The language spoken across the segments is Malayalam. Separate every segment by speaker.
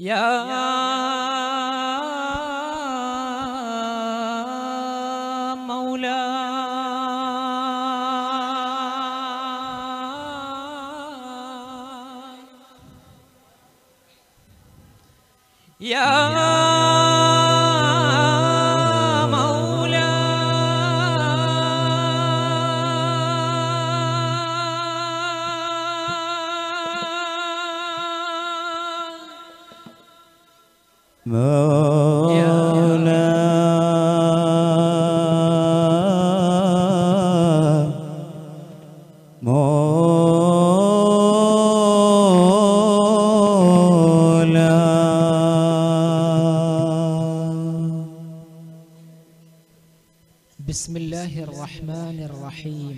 Speaker 1: يا مولاي يا مولاي
Speaker 2: مولا مولا
Speaker 1: بسم الله الرحمن الرحيم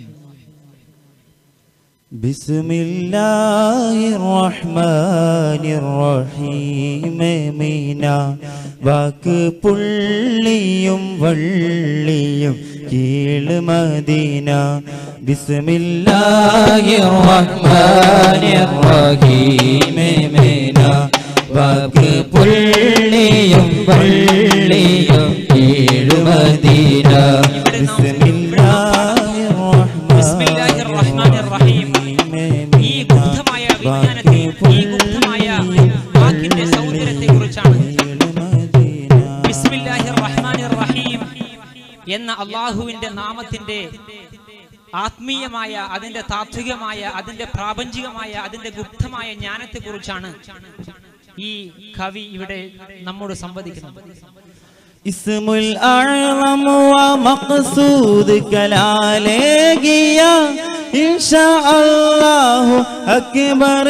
Speaker 2: بسم الله الرحمن الرحيم മീന വാക്ക് പുള്ളിയും വള്ളിയും കീഴ് മദീന ബിസ്മില്ലാഹി റഹ്മാനി റഹീം മീന വാക്ക് പുള്ളിയും വള്ളിയും കീഴ് മദീന ബിസ്മില്ലാഹി
Speaker 1: ബിസ്മില്ലാഹിർ റഹ്മാനിർ റഹീം. ഈ ഗുപ്തമായ വിജ്ഞാനത്തിൽ ഈ ഗുപ്തമായ വാക്കിന്റെ സൗന്ദര്യത്തെ കുറിച്ചാണ് ബിസ്മില്ലാഹിർ റഹ്മാനിർ റഹീം എന്ന അള്ളാഹുവിന്റെ നാമത്തിന്റെ ആത്മീയമായ അതിന്റെ താത്വികമായ അതിന്റെ പ്രാപഞ്ചികമായ അതിന്റെ ഗുപ്തമായ ജ്ഞാനത്തെ കുറിച്ചാണ് ഈ കവി ഇവിടെ നമ്മോട് സംവദിക്കുന്നത്
Speaker 2: اسم الأعظم ومقصود كالعالية إن شاء الله أكبر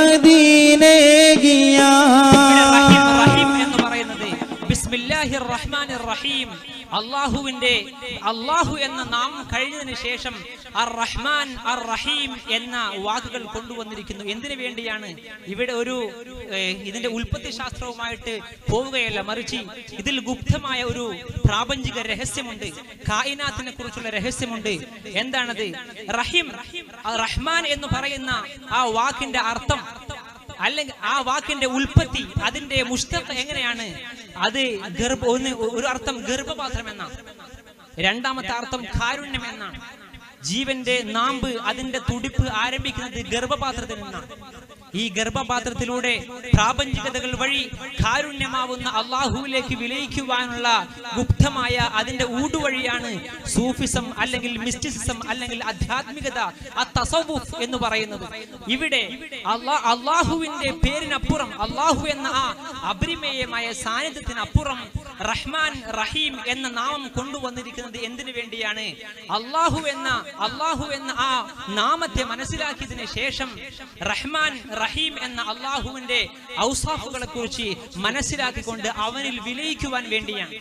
Speaker 1: ഇവിടെ റഹീം, റഹീം
Speaker 2: مدينة
Speaker 1: എന്ന് പറയുന്നത് ബിസ്മില്ലാഹിർ റഹ്മാനിർ റഹീം അള്ളാഹുവിന്റെ അള്ളാഹു എന്ന നാമം കഴിഞ്ഞതിന് ശേഷം അർ റഹ്മാൻ അർ റഹീം എന്ന വാക്കുകൾ കൊണ്ടുവന്നിരിക്കുന്നു എന്തിനു വേണ്ടിയാണ് ഇവിടെ ഒരു ഏഹ്, ഇതിന്റെ ഉൽപ്പത്തി ശാസ്ത്രവുമായിട്ട് പോവുകയല്ല മറിച്ച് ഇതിൽ ഗുപ്തമായ ഒരു പ്രാപഞ്ചിക രഹസ്യമുണ്ട് കായിനാത്തിനെ കുറിച്ചുള്ള രഹസ്യമുണ്ട് എന്താണത് റഹീം ആ റഹ്മാൻ എന്ന് പറയുന്ന ആ വാക്കിന്റെ അർത്ഥം അല്ലെങ്കിൽ ആ വാക്കിന്റെ ഉൽപ്പത്തി അതിന്റെ മുഷ്തഖ് എങ്ങനെയാണ് അത് ഗർഭ ഒന്ന് ഒരു അർത്ഥം ഗർഭപാത്രം എന്നാണ് രണ്ടാമത്തെ അർത്ഥം കാരുണ്യം എന്നാണ് ജീവന്റെ നാമ്പ് അതിന്റെ തുടിപ്പ് ആരംഭിക്കുന്നത് ഗർഭപാത്രത്തിൽ നിന്നാണ് ഈ ഗർഭപാത്രത്തിലൂടെ പ്രാപഞ്ചികതകൾ വഴി കാരുണ്യമാവുന്ന അള്ളാഹുവിലേക്ക് വിലയിക്കുവാനുള്ള ഗുപ്തമായ അതിന്റെ ഊടുവഴിയാണ് സൂഫിസം അല്ലെങ്കിൽ മിസ്റ്റിസിസം അല്ലെങ്കിൽ ആധ്യാത്മികത ആ തസവുഫ് എന്ന് പറയുന്നത് ഇവിടെ അള്ളാ അള്ളാഹുവിന്റെ പേരിനപ്പുറം അള്ളാഹു എന്ന ആ അപരിമേയമായ സാന്നിധ്യത്തിനപ്പുറം റഹ്മാൻ റഹീം എന്ന നാമം കൊണ്ടുവന്നിരിക്കുന്നത് എന്തിനു വേണ്ടിയാണ് അള്ളാഹു എന്ന അള്ളാഹു എന്ന ആ നാമത്തെ മനസ്സിലാക്കിയതിന് ശേഷം റഹ്മാൻ റഹീം എന്ന അള്ളാഹുവിന്റെ ഔസാഫുകളെ കുറിച്ച് മനസ്സിലാക്കിക്കൊണ്ട് അവനിൽ വിലയിക്കുവാൻ വേണ്ടിയാണ്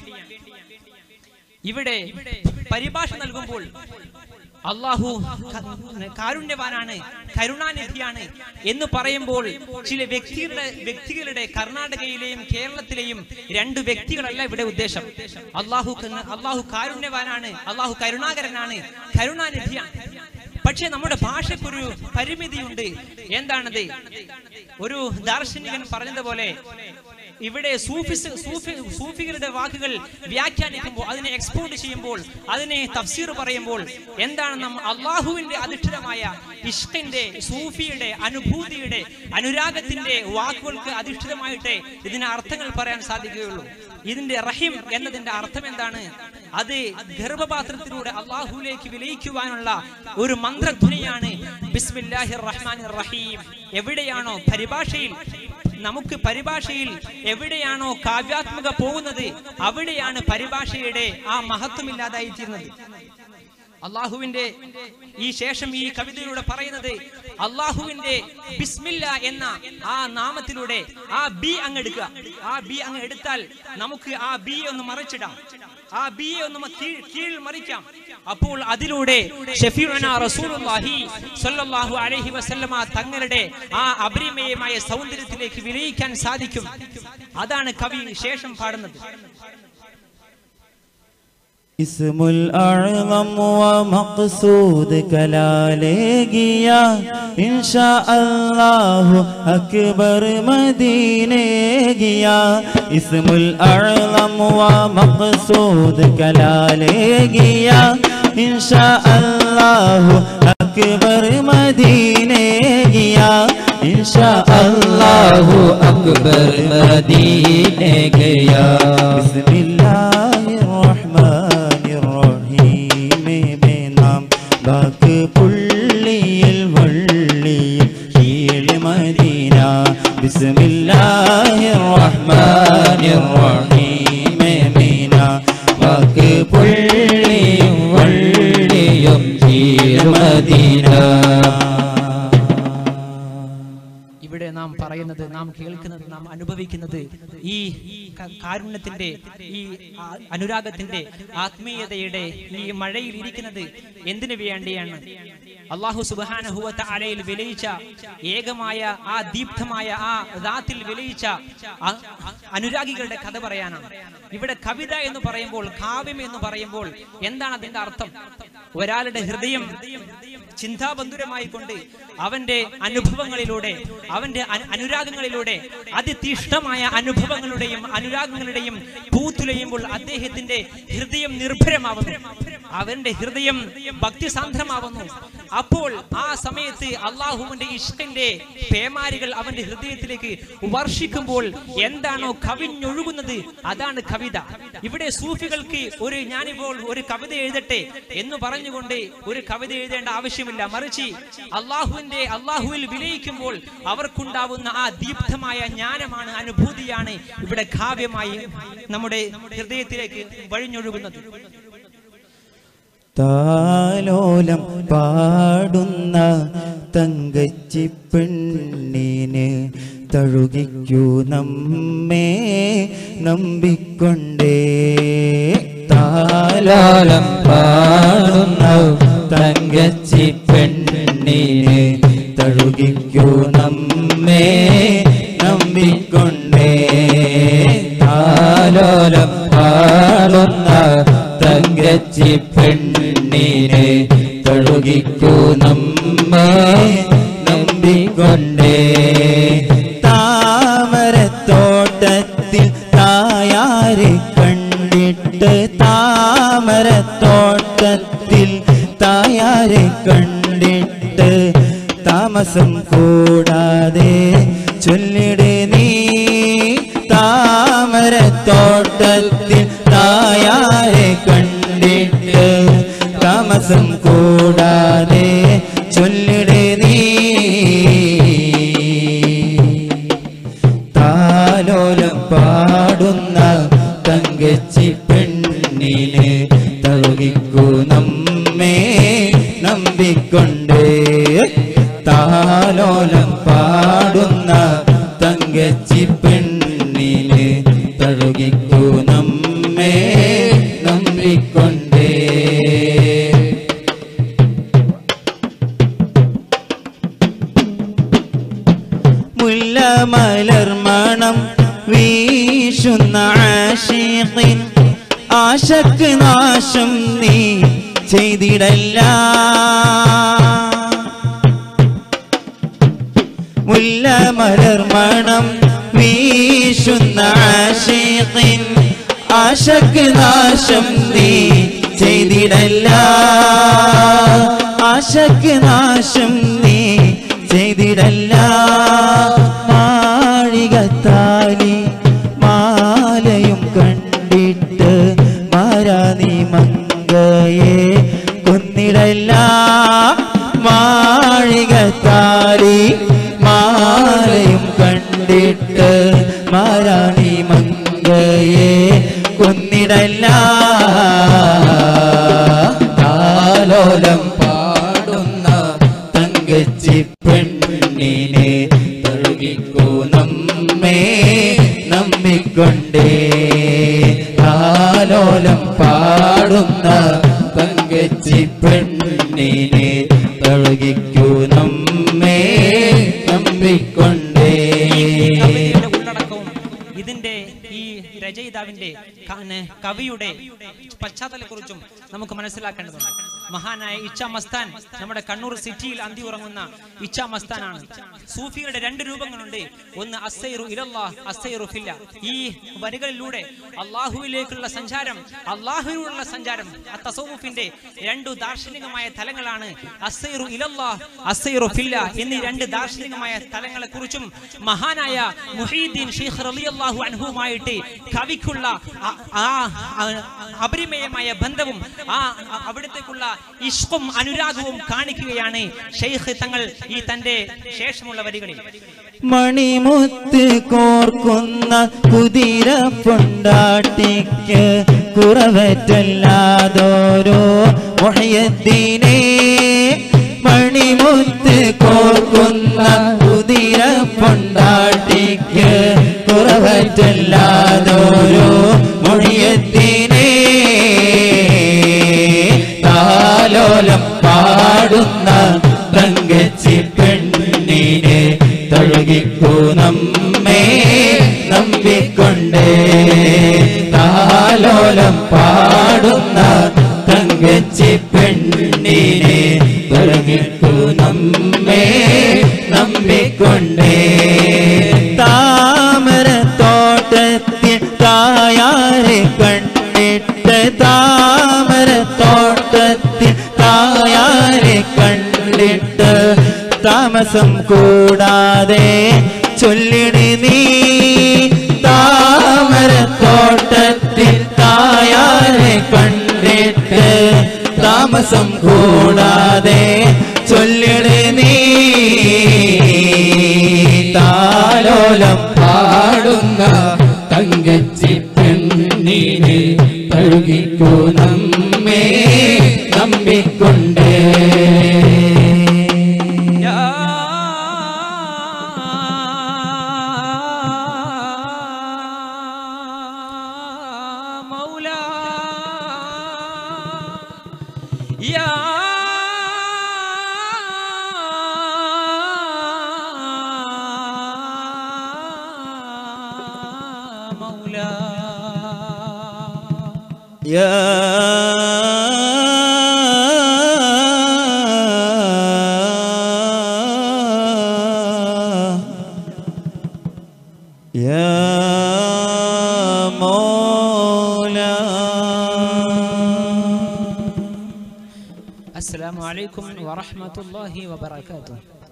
Speaker 1: ഇവിടെ പരിഭാഷ നൽകുമ്പോൾ അള്ളാഹു ക- കാരുണ്യവാനാണ് കരുണാനിധിയാണ് എന്ന് പറയുമ്പോൾ ചില വ്യക്തികളുടെ വ്യക്തികളുടെ കർണാടകയിലെയും കേരളത്തിലെയും രണ്ട് വ്യക്തികളല്ല ഇവിടെ ഉദ്ദേശം അള്ളാഹു ക- അള്ളാഹു കാരുണ്യവാനാണ് അള്ളാഹു കരുണാകരനാണ് കരുണാനിധിയാണ് പക്ഷേ നമ്മുടെ ഭാഷയ്ക്കൊരു പരിമിതിയുണ്ട് എന്താണത് ഒരു ദാർശനികൻ പറഞ്ഞതുപോലെ ഇവിടെ സൂഫിസ് സൂഫി സൂഫികളുടെ വാക്കുകൾ വ്യാഖ്യാനിക്കുമ്പോൾ അതിനെ എക്സ്പോർട്ട് ചെയ്യുമ്പോൾ അതിനെ തഫ്സീർ പറയുമ്പോൾ എന്താണ് നാം അള്ളാഹുവിന്റെ അധിഷ്ഠിതമായ ഇഷ്കിന്റെ സൂഫിയുടെ അനുഭൂതിയുടെ അനുരാഗത്തിന്റെ വാക്കുകൾക്ക് അധിഷ്ഠിതമായിട്ട് ഇതിന് അർത്ഥങ്ങൾ പറയാൻ സാധിക്കുകയുള്ളൂ ഇതിന്റെ റഹിം എന്നതിന്റെ അർത്ഥം എന്താണ് അത് ഗർഭപാത്രത്തിലൂടെ അള്ളാഹുലേക്ക് വിലയിക്കുവാനുള്ള ഒരു മന്ത്രധ്വനിയാണ് ബിസ്മില്ലാഹിർ റഹ്മാനിർ റഹീം എവിടെയാണോ പരിഭാഷയിൽ നമുക്ക് പരിഭാഷയിൽ എവിടെയാണോ കാവ്യാത്മക പോകുന്നത് അവിടെയാണ് പരിഭാഷയുടെ ആ മഹത്വമില്ലാതായി തീർന്നത് അള്ളാഹുവിന്റെ ഈ ശേഷം ഈ കവിതയിലൂടെ പറയുന്നത് അള്ളാഹുവിന്റെ ബിസ്മില്ല എന്ന ആ നാമത്തിലൂടെ ആ ബി അങ്ങ് എടുക്കുക ആ ബി അങ്ങ് എടുത്താൽ നമുക്ക് ആ ബി ഒന്ന് മറിച്ചിടാം ആ ബി ഒന്ന് മ- കീഴ് കീഴിൽ മറിക്കാം അപ്പോൾ അതിലൂടെ ഷഫീഉന റസൂലുള്ളാഹി സ്വല്ലല്ലാഹു അലൈഹി വസല്ലമ തങ്ങളുടെ ആ അപരിമേയമായ സൗന്ദര്യത്തിലേക്ക് വിലയിക്കാൻ സാധിക്കും അതാണ് കവി ശേഷം പാടുന്നത്
Speaker 2: اسم الأعظم ومقصود كلاليجيا إن شاء الله أكبر مدينيجيا اسم الأعظم ومقصود كلاليجيا إن شاء الله أكبر مدينيجيا إن شاء الله
Speaker 3: अकबर मदीने गया
Speaker 2: بسم الله الرحمن الرحيم بنام باك പുള്ളിയിൽ വള്ളിയിൽ കീഴ് മദീന بسم الله الرحمن الرحيم മീന ബാക്ക് പുള്ളിയും വള്ളിയും കീഴ് മദീന
Speaker 1: ഇവിടെ നാം പറയുന്നത് നാം കേൾക്കുന്നത് നാം അനുഭവിക്കുന്നത് ഈ ക- കാരുണ്യത്തിന്റെ ഈ ആ- അനുരാഗത്തിന്റെ ആത്മീയതയുടെ ഈ മഴയിൽ ഇരിക്കുന്നത് എന്തിനു വേണ്ടിയാണ് അള്ളാഹു സുബാനഹുവത്ത അലയിൽ വിലയിച്ച ഏകമായ ആ ദീപ്തമായ ആ ദാത്തിൽ വിലയിച്ച ആ- അനുരാഗികളുടെ കഥ പറയാനാണ് ഇവിടെ കവിത എന്ന് പറയുമ്പോൾ കാവ്യം എന്ന് പറയുമ്പോൾ എന്താണ് അതിന്റെ അർത്ഥം ഒരാളുടെ ഹൃദയം ചിന്താബന്ധുരമായി കൊണ്ട് അവന്റെ അനുഭവങ്ങളിലൂടെ അവന്റെ അനു- അനുരാഗങ്ങളിലൂടെ അതിതീഷ്ണമായ അനുഭവങ്ങളുടെയും അനുരാഗങ്ങളുടെയും പൂത്തുലയുമ്പോൾ അദ്ദേഹത്തിന്റെ ഹൃദയം നിർഭരമാവുന്നു അവന്റെ ഹൃദയം ഭക്തിസാന്ദ്രമാവുന്നു അപ്പോൾ ആ സമയത്ത് അള്ളാഹുവിന്റെ ഇഷ്കിന്റെ പേമാരികൾ അവന്റെ ഹൃദയത്തിലേക്ക് വർഷിക്കുമ്പോൾ എന്താണോ കവിഞ്ഞൊഴുകുന്നത് അതാണ് കവിത ഇവിടെ സൂഫികൾക്ക് ഒരു ഞാനിപ്പോൾ ഒരു കവിത എഴുതട്ടെ എന്ന് പറഞ്ഞുകൊണ്ട് ഒരു കവിത എഴുതേണ്ട ആവശ്യമില്ല മറിച്ച് അള്ളാഹുവിന്റെ അള്ളാഹുവിൽ വിലയിക്കുമ്പോൾ അവർക്കുണ്ടാവുന്ന ആ ദീപ്തമായ ജ്ഞാനമാണ് അനുഭൂതിയാണ് ഇവിടെ കാവ്യമായി നമ്മുടെ ഹൃദയത്തിലേക്ക് വഴിഞ്ഞൊഴുകുന്നത്
Speaker 2: താലോലം പാടുന്ന തങ്കച്ചി പെണ്ണിന് തഴുകിക്കൂ നമ്മെ നമ്പിക്കൊണ്ടേ
Speaker 3: താലോലം പാടുന്ന തങ്കച്ചി പെണ്ണിന്
Speaker 2: തഴുകിക്കൂ നമ്മെ നമ്പിക്കൊണ്ടേ
Speaker 3: താലോലം പാടുന്ന തങ്കച്ചി പെണ്ണിന് തഴുകിക്കൂ നമ്മെ നമ്പിക്കൊണ്ടേ
Speaker 2: താമരത്തോട്ടത്തിൽ തായാരെ കണ്ടിട്ട് താമരത്തോട്ടത്തിൽ തായാരെ കണ്ടിട്ട് താമസം കൂടാതെ ചൊല്ലിട് നീ താമരത്തോട്ടത്തിൽ തായാരെ കണ്ടിട്ട് താമസം കൂടാതെ ചൊല്ലിട് നീ താലോലം പാടുന്ന തങ്കച്ചി പെണ്ണിന് തഴുകിക്കൂ നമ്മെ നമ്പിക്കൊണ്ട് താലോലം പാടുന്ന തങ്കച്ചി പെണ്ണിന് തഴുകിക്കൂ നമ്മെ നമ്പിക്കൊണ്ടേ മുല്ലമലർമണം വീശുന്ന ആശീഖിൻ ആശക്ക് നാശം നീ ചെയ്തിടല്ല മുല്ലമലർമണം വീശുന്ന ആശീഖിൻ ആശക്ക് നാശം നീ ചെയ്തിടല്ല ആശക്ക് നാശം നീ ചെയ്തിടല്ല മാളികത്താലി മാലയും കണ്ടിട്ട് മാരാനി മങ്കയെ കൊന്നിടല്ല മാളികത്താലി മാലയും കണ്ടിട്ട് മാരാണി മങ്കയെ കൊന്നിടല്ല താലോലം പാടുന്ന തങ്കച്ചി പെണ്ണിനെ തഴുകിക്കൂ നമ്മെ നമ്പിക്കൊണ്ടേ താലോലം പാടുന്ന തങ്കച്ചി പെണ്ണിനെ തഴുകിക്കൂ നമ്മെ നമ്പിക്കൊണ്ടേ
Speaker 1: കവിതയുടെ ഉള്ളടക്കവും ഇതിന്റെ ഈ രചയിതാവിന്റെ ക- നെ- കവിയുടെ പശ്ചാത്തലത്തെക്കുറിച്ചും നമുക്ക് മനസ്സിലാക്കേണ്ടതുണ്ട് മഹാനായ ഇച്ച മസ്താൻ നമ്മുടെ കണ്ണൂർ സിറ്റിയിൽ അന്തി ഉറങ്ങുന്ന ഇച്ച മസ്താനാണ് സൂഫിയുടെ രണ്ട് രൂപങ്ങളുണ്ട് ഒന്ന് അസൈറു ഇലല്ലാ അസൈറു ഫില്ല ഈ വരികളിലൂടെ അള്ളാഹുവിലേക്കുള്ള സഞ്ചാരം അള്ളാഹുവിനുള്ള സഞ്ചാരം ആ തസവുഫിന്റെ രണ്ടു ദാർശനികമായ തലങ്ങളാണ് അസൈറു ഇലല്ലാ അസൈറു ഫില്ല എന്നീ രണ്ട് ദാർശനികമായ തലങ്ങളെ കുറിച്ചും മഹാനായ മുഹീദ്ദീൻ ഷെയ്ഖ് റളിയല്ലാഹു അൻഹുമായിട്ട് കവിക്കുള്ള ആ- ആ ആ അപരിമയമായ ബന്ധവും ആ ആ അവിടത്തേക്കുള്ള ഇഷ്കും അനുരാഗവും കാണിക്കുകയാണ് ഷെയ്ഖ് തങ്ങൾ ഈ തന്റെ ശേഷമുള്ള വരികളിൽ
Speaker 3: മണിമുത്ത് കോർക്കുന്ന കുതിര പൊണ്ടാട്ടിക്ക് കുറവറ്റല്ലാതോരോ മൊഹയദ്ദീനെ മണിമുത്ത് കോർക്കുന്ന കുതിര പൊണ്ടാട്ടിക്ക് കുറവറ്റല്ലാതോരോ മൊഴിയദ്ദീനെ താലോലം പാടുന്ന തങ്കച്ചി പെണ്ണിനെ തഴുകിക്കൂ നമ്മെ നമ്പിക്കൊണ്ടേ താലോലം പാടുന്ന തങ്കച്ചി പെണ്ണിനെ തഴുകിക്കൂ നമ്മെ നമ്പിക്കൊണ്ടേ താമര തോട്ടത്തിൽ തായാരെ കണ്ടിട്ട് താമര തോട്ടത്തിൽ തായാരെ കണ്ടിട്ട് താമസം കൂടാതെ ചൊല്ലിടി നീ താമര തോട്ടത്തിൽ തായാരെ കണ്ടിട്ട് താമസം കൂടാതെ ചൊല്ലിടി നീ താലോലം
Speaker 2: പാടുന്ന തങ്കച്ചി പെണ്ണിനെ തഴുകിക്കൂ നമ്മെ നമ്പിക്കൊണ്ടേ
Speaker 1: യാ മൗലാ യാ മൗലാ
Speaker 3: يا مولا
Speaker 1: السلام عليكم ورحمة الله وبركاته